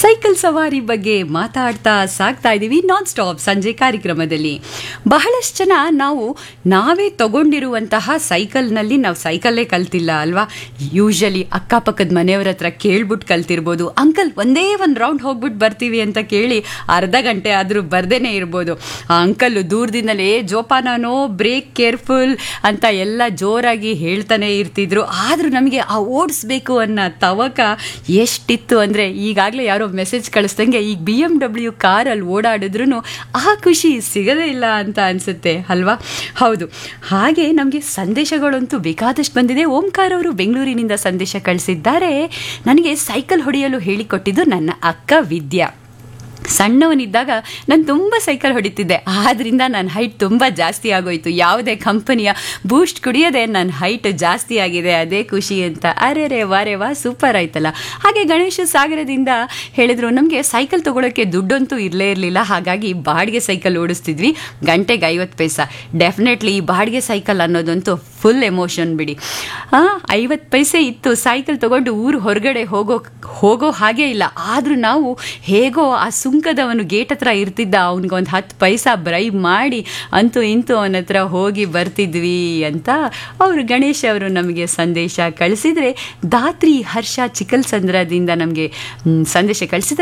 cycle ಸವಾರಿ ಬಗ್ಗೆ ಮಾತಾಡ್ತಾ ಸಾಗ್ತಾ ಇದ್ದೀವಿ ನಾನ್ ಸ್ಟಾಪ್ ಸಂಜೆ ಕಾರ್ಯಕ್ರಮದಲ್ಲಿ ಬಹಳಷ್ಟು ಜನ ನಾವು ನಾವೇ ತಗೊಂಡಿರುವಂತಹ ಸೈಕಲ್ನಲ್ಲಿ ನಾವು ಸೈಕಲ್ಲೇ ಕಲ್ತಿಲ್ಲ ಅಲ್ವಾ ಯೂಶಲಿ ಅಕ್ಕಪಕ್ಕದ ಮನೆಯವ್ರ ಹತ್ರ ಕೇಳ್ಬಿಟ್ಟು ಕಲ್ತಿರ್ಬೋದು ಅಂಕಲ್ ಒಂದೇ ಒಂದು ರೌಂಡ್ ಹೋಗ್ಬಿಟ್ಟು ಬರ್ತೀವಿ ಅಂತ ಕೇಳಿ ಅರ್ಧ ಗಂಟೆ ಆದರೂ ಬರ್ದೇನೆ ಇರ್ಬೋದು ಆ ಅಂಕಲ್ ದೂರದಿಂದಲೇ ಜೋಪಾನನೋ ಬ್ರೇಕ್ ಕೇರ್ಫುಲ್ ಅಂತ ಎಲ್ಲ ಜೋರಾಗಿ ಹೇಳ್ತಾನೆ ಇರ್ತಿದ್ರು ಆದರೂ ನಮಗೆ ಆ ಓಡಿಸ್ಬೇಕು ಅನ್ನೋ ತವಕ ಎಷ್ಟಿತ್ತು ಅಂದರೆ ಈಗಾಗಲೇ ಯಾರೋ ಮೆಸೇಜ್ ಕಳಿಸ್ದಂಗೆ ಈಗ ಬಿ ಎಮ್ ಡಬ್ಲ್ಯೂ ಕಾರಲ್ಲಿ ಓಡಾಡಿದ್ರು ಆ ಖುಷಿ ಸಿಗದೇ ಇಲ್ಲ ಅಂತ ಅನಿಸುತ್ತೆ ಅಲ್ವಾ ಹೌದು ಹಾಗೆ ನಮಗೆ ಸಂದೇಶಗಳಂತೂ ಬೇಕಾದಷ್ಟು ಬಂದಿದೆ ಓಂಕಾರ್ ಅವರು ಬೆಂಗಳೂರಿನಿಂದ ಸಂದೇಶ ಕಳಿಸಿದ್ದಾರೆ ನನಗೆ ಸೈಕಲ್ ಹೊಡೆಯಲು ಹೇಳಿಕೊಟ್ಟಿದ್ದು ನನ್ನ ಅಕ್ಕ ವಿದ್ಯಾ ಸಣ್ಣವನಿದ್ದಾಗ ನಾನು ತುಂಬ ಸೈಕಲ್ ಹೊಡಿತಿದ್ದೆ ಆದ್ರಿಂದ ನನ್ನ ಹೈಟ್ ತುಂಬ ಜಾಸ್ತಿ ಆಗೋಯ್ತು ಯಾವುದೇ ಕಂಪನಿಯ ಬೂಸ್ಟ್ ಕುಡಿಯೋದೆ ನನ್ನ ಹೈಟ್ ಜಾಸ್ತಿ ಆಗಿದೆ ಅದೇ ಖುಷಿ ಅಂತ ಅರೆ ರೇ ವಾರೆ ವಾ ಸೂಪರ್ ಆಯ್ತಲ್ಲ ಹಾಗೆ ಗಣೇಶ ಸಾಗರದಿಂದ ಹೇಳಿದ್ರು ನಮಗೆ ಸೈಕಲ್ ತಗೊಳ್ಳೋಕ್ಕೆ ದುಡ್ಡಂತೂ ಇರಲೇ ಇರಲಿಲ್ಲ ಹಾಗಾಗಿ ಬಾಡಿಗೆ ಸೈಕಲ್ ಓಡಿಸ್ತಿದ್ವಿ ಗಂಟೆಗೆ ಐವತ್ತು ಪೈಸಾ ಡೆಫಿನೆಟ್ಲಿ ಈ ಬಾಡಿಗೆ ಸೈಕಲ್ ಅನ್ನೋದಂತೂ ಫುಲ್ ಎಮೋಷನ್ ಬಿಡಿ ಐವತ್ತು ಪೈಸೆ ಇತ್ತು ಸೈಕಲ್ ತಗೊಂಡು ಊರು ಹೊರಗಡೆ ಹೋಗೋ ಹೋಗೋ ಹಾಗೆ ಇಲ್ಲ ಆದರೂ ನಾವು ಹೇಗೋ ಆ ಸುಂಕದವನು ಗೇಟ್ ಹತ್ರ ಇರ್ತಿದ್ದ ಅವನಿಗೊಂದು ಹತ್ತು ಪೈಸಾ ಬ್ರೈಬ್ ಮಾಡಿ ಅಂತೂ ಇಂತೂ ಅವನ ಹತ್ರ ಹೋಗಿ ಬರ್ತಿದ್ವಿ ಅಂತ ಅವರು ಗಣೇಶ್ ಅವರು ನಮಗೆ ಸಂದೇಶ ಕಳಿಸಿದರೆ ದಾತ್ರಿ ಹರ್ಷ ಚಿಕ್ಕಲ್ಸಂದ್ರದಿಂದ ನಮಗೆ ಸಂದೇಶ ಕಳಿಸಿದ